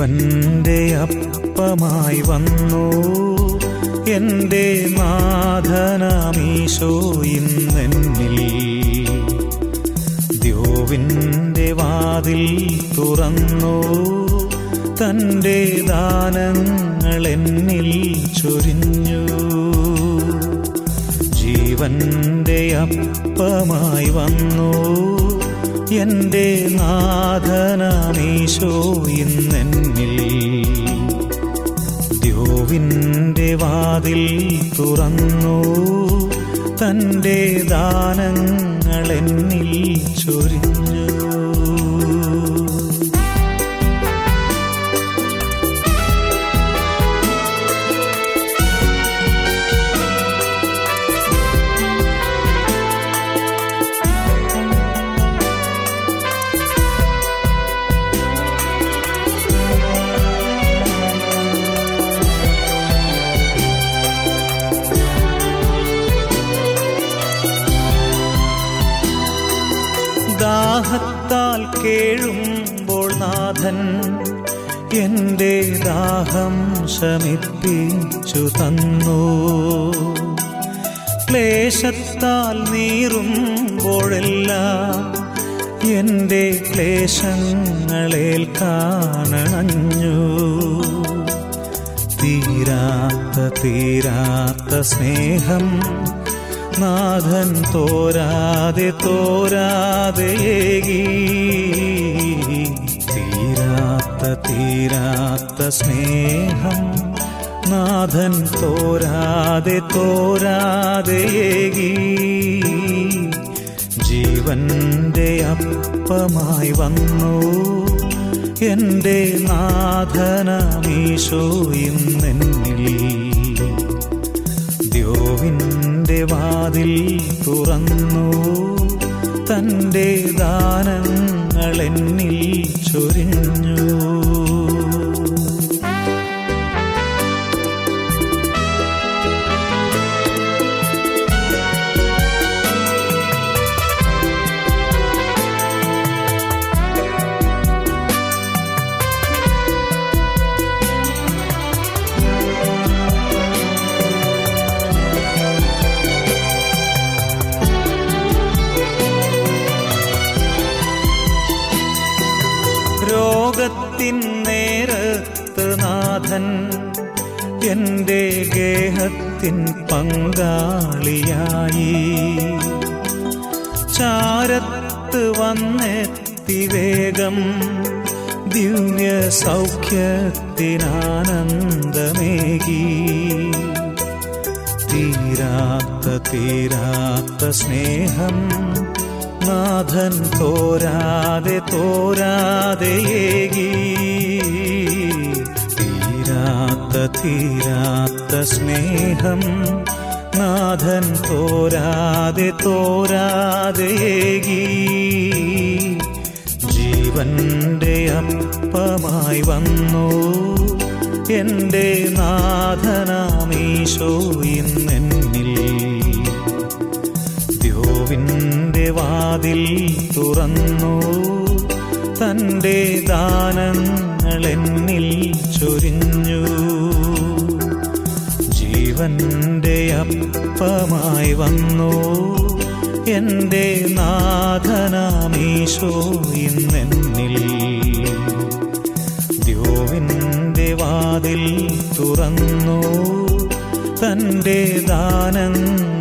ജീവന്റെ അപ്പമായി വന്നു എന്റെ നാഥനാമീശോ ഇന്നെന്നിൽ ദ്യോവിന്റെ വാതിൽ തുറന്നു തന്റെ ദാനങ്ങൾ എന്നിൽ ചൊരിഞ്ഞു ജീവന്റെ അപ്പമായി വന്നു എന്റെ നാഥനാമീശോ ഇന്നെന്നിൽ ദ്യോവിന്റെ വാതിൽ തുറന്നു തന്റെ ദാനങ്ങൾ എന്നിൽ ചൊരിഞ്ഞു ദാഹത്താൽ കേഴുമ്പോൾ നാഥൻ എന്റെ ദാഹം ശമിപ്പിച്ചു തന്നു ക്ലേശത്താൽ നീറുമ്പോഴെല്ലാം എന്റെ ക്ലേശങ്ങളേൽ കാണണഞ്ഞു തീരാത്ത തീരാത്ത സ്നേഹം നാഥൻ തോരാതെ തോരാതെ ഏകി തീരാത്ത തീരാത്ത സ്നേഹം നാഥൻ തോരാതെ തോരാതെ ഏകി ജീവന്റെ അപ്പമായി വന്നു എന്റെ നാഥനമീശോ ഇന്നെന്നിൽ ദ്യോവിന്റെ വാതിൽ തുറന്നു തന്റെ ദാനങ്ങൾ എന്നിൽ ചൊരിഞ്ഞു രോഗത്തിൻ നേരത്ത് നാഥൻ എന്റെ ഗേഹത്തിൻ പങ്കാളിയായി ചാരത്ത് വന്നെത്തി വേഗം ദിവ്യ സൗഖ്യത്തിനാനന്ദമേകി തീരാത്ത തീരാത്ത സ്നേഹം നാഥൻ തോരാതെ തോരാതെ ഏകി തീരാത്ത തീരാത്ത സ്നേഹം നാഥൻ തോരാതെ തോരാതെ ഏകി ജീവന്റെ അപ്പമായി വന്നു എന്റെ നാഥനാമീശോ ഇന്നെന്നിൽ ദ്യോവിന്റെ വാതിൽ തുറന്നു തന്റെ ദാനങ്ങൾ എന്നിൽ ചൊരിഞ്ഞു ജീവന്റെ അപ്പമായി വന്നു എന്റെ നാഥനാമീശോ ഇന്നെന്നിൽ ദ്യോവിന്റെ വാതിൽ തുറന്നു തന്റെ ദാനങ്ങൾ